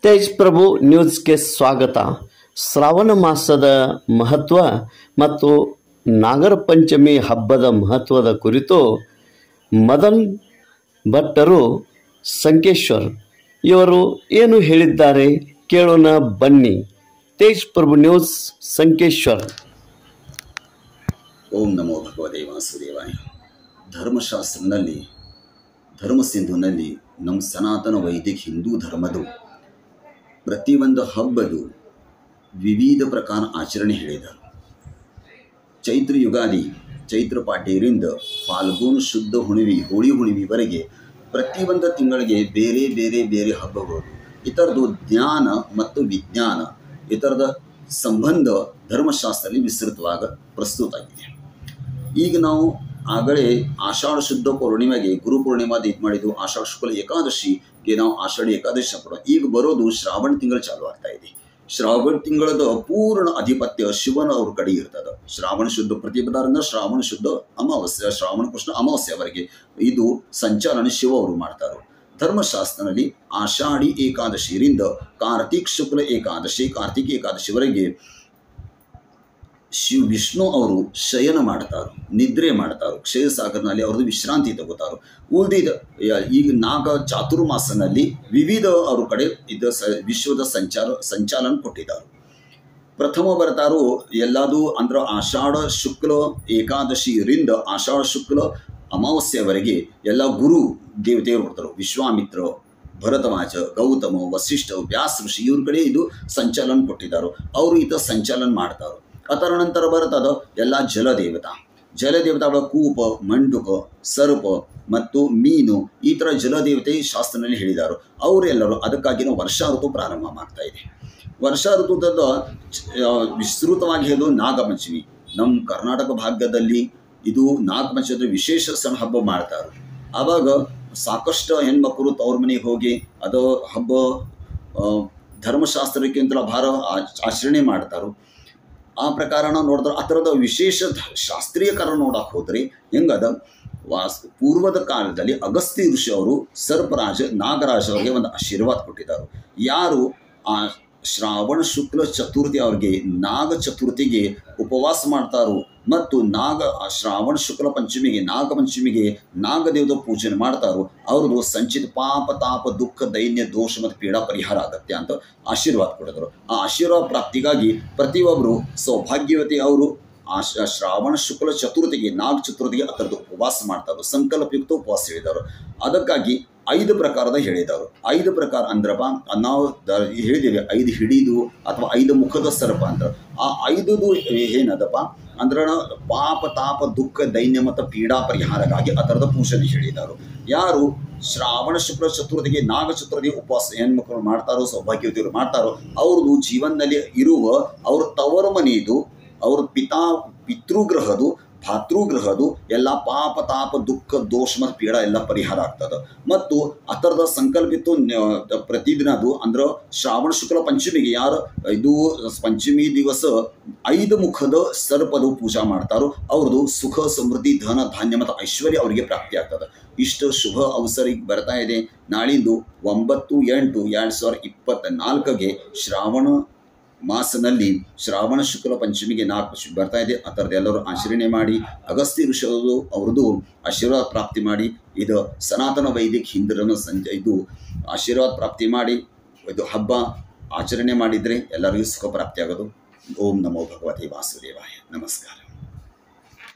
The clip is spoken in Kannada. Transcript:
ತೇಜ್ ಪ್ರಭು ನ್ಯೂಸ್ಗೆ ಸ್ವಾಗತ ಶ್ರಾವಣ ಮಾಸದ ಮಹತ್ವ ಮತ್ತು ನಾಗರ ಪಂಚಮಿ ಹಬ್ಬದ ಮಹತ್ವದ ಕುರಿತು ಮದನ್ ಭಟ್ಟರು ಸಂಕೇಶ್ವರ್ ಇವರು ಏನು ಹೇಳಿದ್ದಾರೆ ಕೇಳೋಣ ಬನ್ನಿ ತೇಜ್ ಪ್ರಭು ನ್ಯೂಸ್ ಸಂಕೇಶ್ವರ್ ಓಂ ನಮೋ ಭಗವದೇ ವಾಸುದೇವಾಯ ಧರ್ಮಶಾಸ್ತ್ರನಲ್ಲಿ ಧರ್ಮಸಿಂಧುನಲ್ಲಿ ನಮ್ಮ ಸನಾತನ ವೈದಿಕ ಹಿಂದೂ ಧರ್ಮದು ಪ್ರತಿಯೊಂದು ಹಬ್ಬದು ವಿವಿಧ ಪ್ರಕಾರ ಆಚರಣೆ ಹೇಳಿದರು ಚೈತ್ರ ಯುಗಾದಿ ಚೈತ್ರ ಪಾಡ್ಯರಿಂದ ಫಾಲ್ಗುನ್ ಶುದ್ಧ ಹುಣಿವಿ ಹೋಳಿ ಹುಣಿವಿವರೆಗೆ ಪ್ರತಿಯೊಂದು ತಿಂಗಳಿಗೆ ಬೇರೆ ಬೇರೆ ಬೇರೆ ಹಬ್ಬಗಳು ಇದರದ್ದು ಜ್ಞಾನ ಮತ್ತು ವಿಜ್ಞಾನ ಇದರದ ಸಂಬಂಧ ಧರ್ಮಶಾಸ್ತ್ರದಲ್ಲಿ ವಿಸ್ತೃತವಾಗಿ ಪ್ರಸ್ತುತ ಆಗಿದೆ ಈಗ ನಾವು ಆಗಲೇ ಆಷಾಢ ಶುದ್ಧ ಪೂರ್ಣಿಮೆಗೆ ಗುರು ಪೂರ್ಣಿಮಾದ ಇದು ಮಾಡಿದ್ದು ಆಷಾಢ ಶುಕ್ಲ ಏಕಾದಶಿಗೆ ನಾವು ಆಷಾಢಿ ಏಕಾದಶಿ ಕೊಡೋ ಈಗ ಬರೋದು ಶ್ರಾವಣ ತಿಂಗಳು ಚಾಲು ಆಗ್ತಾ ಇದೆ ಶ್ರಾವಣ ತಿಂಗಳದ ಪೂರ್ಣ ಅಧಿಪತ್ಯ ಶಿವನ ಅವ್ರ ಕಡೆ ಇರ್ತದ ಶ್ರಾವಣ ಶುದ್ಧ ಪ್ರತಿಪದಾರಿಂದ ಶ್ರಾವಣ ಶುದ್ಧ ಅಮಾವಾಸ್ಯ ಶ್ರಾವಣ ಕೃಷ್ಣ ಅಮಾವಾಸ್ಯವರೆಗೆ ಇದು ಸಂಚಾಲನ ಶಿವ ಅವರು ಮಾಡ್ತಾರೆ ಧರ್ಮಶಾಸ್ತ್ರದಲ್ಲಿ ಆಷಾಢಿ ಏಕಾದಶಿಯಿಂದ ಕಾರ್ತಿಕ್ ಶುಕ್ಲ ಏಕಾದಶಿ ಕಾರ್ತಿಕ್ ಏಕಾದಶಿವರೆಗೆ ಶಿವ ವಿಷ್ಣು ಅವರು ಶಯನ ಮಾಡ್ತಾರು ನಿದ್ರೆ ಮಾಡ್ತಾರು ಕ್ಷಯಸಾಗರ್ನಲ್ಲಿ ಅವ್ರದ್ದು ವಿಶ್ರಾಂತಿ ತಗೋತಾರು ಉಳಿದಿದ ಈಗ ನಾಗ ಚಾತುರ್ಮಾಸನಲ್ಲಿ ವಿವಿಧ ಅವ್ರ ಕಡೆ ಇದು ಸ ವಿಶ್ವದ ಸಂಚಾರ ಸಂಚಾಲನ ಕೊಟ್ಟಿದ್ದಾರೆ ಪ್ರಥಮ ಬರ್ತಾರು ಎಲ್ಲದು ಅಂದ್ರೆ ಆಷಾಢ ಶುಕ್ಲ ಏಕಾದಶಿಯಿಂದ ಆಷಾಢ ಶುಕ್ಲ ಅಮಾವಾಸ್ಯವರೆಗೆ ಎಲ್ಲ ಗುರು ದೇವತೆಯರು ಬರ್ತಾರೆ ವಿಶ್ವಾಮಿತ್ರ ಭರತವಾಚ ಗೌತಮ ವಸಿಷ್ಠ ವ್ಯಾಸ ಋಷಿ ಇವ್ರ ಕಡೆ ಇದು ಸಂಚಾಲನ ಕೊಟ್ಟಿದ್ದಾರೆ ಅವರು ಈತ ಸಂಚಾಲನ ಮಾಡ್ತಾರೆ ಅದರ ನಂತರ ಬರ್ತದ ಎಲ್ಲ ಜಲದೇವತಾ ಜಲದೇವತಾಗಳ ಕೂಪ ಮಂಡುಕ ಸರ್ಪ ಮತ್ತು ಮೀನು ಈ ಥರ ಜಲದೇವತೆ ಶಾಸ್ತ್ರನಲ್ಲಿ ಹೇಳಿದ್ದಾರೆ ಅವರೆಲ್ಲರೂ ಅದಕ್ಕಾಗಿ ನಾವು ವರ್ಷಾ ಋತು ಪ್ರಾರಂಭ ಮಾಡ್ತಾ ಇದೆ ವರ್ಷಾ ಋತುದ ವಿಸ್ತೃತವಾಗಿ ಹೇಳೋದು ನಾಗಪಂಚಮಿ ನಮ್ಮ ಕರ್ನಾಟಕ ಭಾಗದಲ್ಲಿ ಇದು ನಾಗಪಂಚಮಿ ವಿಶೇಷ ಸಣ್ಣ ಹಬ್ಬ ಮಾಡ್ತಾರೆ ಆವಾಗ ಸಾಕಷ್ಟು ಹೆಣ್ಮಕ್ಳು ತವ್ರ ಮನೆಗೆ ಹೋಗಿ ಅದು ಹಬ್ಬ ಧರ್ಮಶಾಸ್ತ್ರಕ್ಕಿಂತ ಭಾರ ಆಚರಣೆ ಮಾಡ್ತಾರೆ ಆ ಪ್ರಕಾರ ನಾವು ನೋಡಿದ್ರೆ ಆ ಥರದ ವಿಶೇಷ ಶಾಸ್ತ್ರೀಯ ಕಾರಣ ನೋಡಕ್ಕೆ ಹೋದ್ರೆ ಹೆಂಗದ ವಾಸ್ ಪೂರ್ವದ ಕಾಲದಲ್ಲಿ ಅಗಸ್ತ್ಯ ಋಷಿ ಅವರು ಸರ್ಪರಾಜ ನಾಗರಾಜ ಅವರಿಗೆ ಒಂದು ಆಶೀರ್ವಾದ ಕೊಟ್ಟಿದ್ದಾರೆ ಯಾರು ಆ ಶ್ರಾವಣ ಶುಕ್ಲ ಚತುರ್ಥಿ ಅವ್ರಿಗೆ ನಾಗ ಚತುರ್ಥಿಗೆ ಉಪವಾಸ ಮಾಡ್ತಾರೋ ಮತ್ತು ನಾಗ ಆ ಶ್ರಾವಣ ಶುಕ್ಲ ಪಂಚಮಿಗೆ ನಾಗ ಪಂಚಮಿಗೆ ನಾಗದೇವದ ಪೂಜನೆ ಮಾಡ್ತಾರೋ ಅವ್ರದ್ದು ಸಂಚಿತ ಪಾಪ ತಾಪ ದುಃಖ ದೈನ್ಯ ದೋಷ ಮತ್ತು ಪೀಡಾ ಪರಿಹಾರ ಆಗತ್ತೆ ಅಂತ ಆಶೀರ್ವಾದ ಕೊಡಿದ್ರು ಆ ಆಶೀರ್ವಾದ ಪ್ರಾಪ್ತಿಗಾಗಿ ಪ್ರತಿಯೊಬ್ಬರು ಸೌಭಾಗ್ಯವತಿ ಅವರು ಆ ಶ್ರಾವಣ ಶುಕ್ಲ ಚತುರ್ಥಿಗೆ ನಾಗ ಚತುರ್ಥಿಗೆ ಆ ಥರದ್ದು ಉಪವಾಸ ಮಾಡ್ತಾರೆ ಸಂಕಲ್ಪಯುಕ್ತ ಉಪವಾಸ ಹೇಳಿದರು ಅದಕ್ಕಾಗಿ ಐದು ಪ್ರಕಾರದ ಹೇಳಿದರು ಐದು ಪ್ರಕಾರ ಅಂದ್ರಪ್ಪ ನಾವು ದ ಹೇಳಿದ್ದೇವೆ ಐದು ಹಿಡಿದು ಅಥವಾ ಐದು ಮುಖದ ಸರ್ಪ ಅಂತ ಆ ಐದುದು ಏನದಪ್ಪ ಅಂದ್ರೆ ಪಾಪ ತಾಪ ದುಃಖ ದೈನ್ಯ ಮತ್ತು ಪೀಡಾ ಪರಿಹಾರಕ್ಕಾಗಿ ಆ ಥರದ ಪೂಜನೆ ಹೇಳಿದರು ಯಾರು ಶ್ರಾವಣ ಶುಕ್ಲ ಚತುರ್ಥಿಗೆ ನಾಗ ಚತುರ್ಥಿಗೆ ಉಪವಾಸ ಹೆಣ್ಮಕ್ಳು ಮಾಡ್ತಾರೋ ಸೌಭಾಗ್ಯವತಿಯರು ಮಾಡ್ತಾರೋ ಅವ್ರದ್ದು ಜೀವನದಲ್ಲಿ ಇರುವ ಅವ್ರ ತವರ ಮನೆಯದು ಅವ್ರ ಪಿತಾ ಪಿತೃಗ್ರಹದು ಭಾತೃಗ್ರಹದು ಎಲ್ಲ ಪಾಪ ತಾಪ ದುಃಖ ದೋಷ ಮತ್ತು ಪೀಡ ಎಲ್ಲ ಪರಿಹಾರ ಆಗ್ತದೆ ಮತ್ತು ಆ ಥರದ ಸಂಕಲ್ಪಿತ್ತು ಪ್ರತಿದಿನದು ಅಂದ್ರೆ ಶ್ರಾವಣ ಶುಕ್ಲ ಪಂಚಮಿಗೆ ಯಾರು ಇದು ಪಂಚಮಿ ದಿವಸ ಐದು ಮುಖದ ಸರ್ಪದು ಪೂಜಾ ಮಾಡ್ತಾರೋ ಅವ್ರದ್ದು ಸುಖ ಸಮೃದ್ಧಿ ಧನ ಧಾನ್ಯ ಮತ್ತು ಐಶ್ವರ್ಯ ಅವರಿಗೆ ಪ್ರಾಪ್ತಿ ಆಗ್ತದೆ ಇಷ್ಟು ಶುಭ ಅವಸರಿಗೆ ಬರ್ತಾ ಇದೆ ನಾಳಿಂದು ಒಂಬತ್ತು ಎಂಟು ಎರಡು ಸಾವಿರದ ಇಪ್ಪತ್ತ ನಾಲ್ಕಗೆ ಶ್ರಾವಣ ಮಾಸನಲ್ಲಿ ಶ್ರಾವಣ ಶುಕ್ಲ ಪಂಚಮಿಗೆ ನಾಲ್ಕು ಬರ್ತಾ ಇದೆ ಆ ಥರದ್ದು ಎಲ್ಲರೂ ಆಚರಣೆ ಮಾಡಿ ಅಗಸ್ತ್ಯ ಋಷಿಯವರು ಅವ್ರದ್ದು ಆಶೀರ್ವಾದ ಪ್ರಾಪ್ತಿ ಮಾಡಿ ಇದು ಸನಾತನ ವೈದಿಕ ಹಿಂದರನ್ನು ಸಂಜೆ ಇದು ಆಶೀರ್ವಾದ ಪ್ರಾಪ್ತಿ ಮಾಡಿ ಇದು ಹಬ್ಬ ಆಚರಣೆ ಮಾಡಿದರೆ ಎಲ್ಲರಿಗೂ ಸುಖ ಪ್ರಾಪ್ತಿ ಆಗೋದು ಓಂ ನಮೋ ಭಗವತಿ ವಾಸುದೇವಾಯ ನಮಸ್ಕಾರ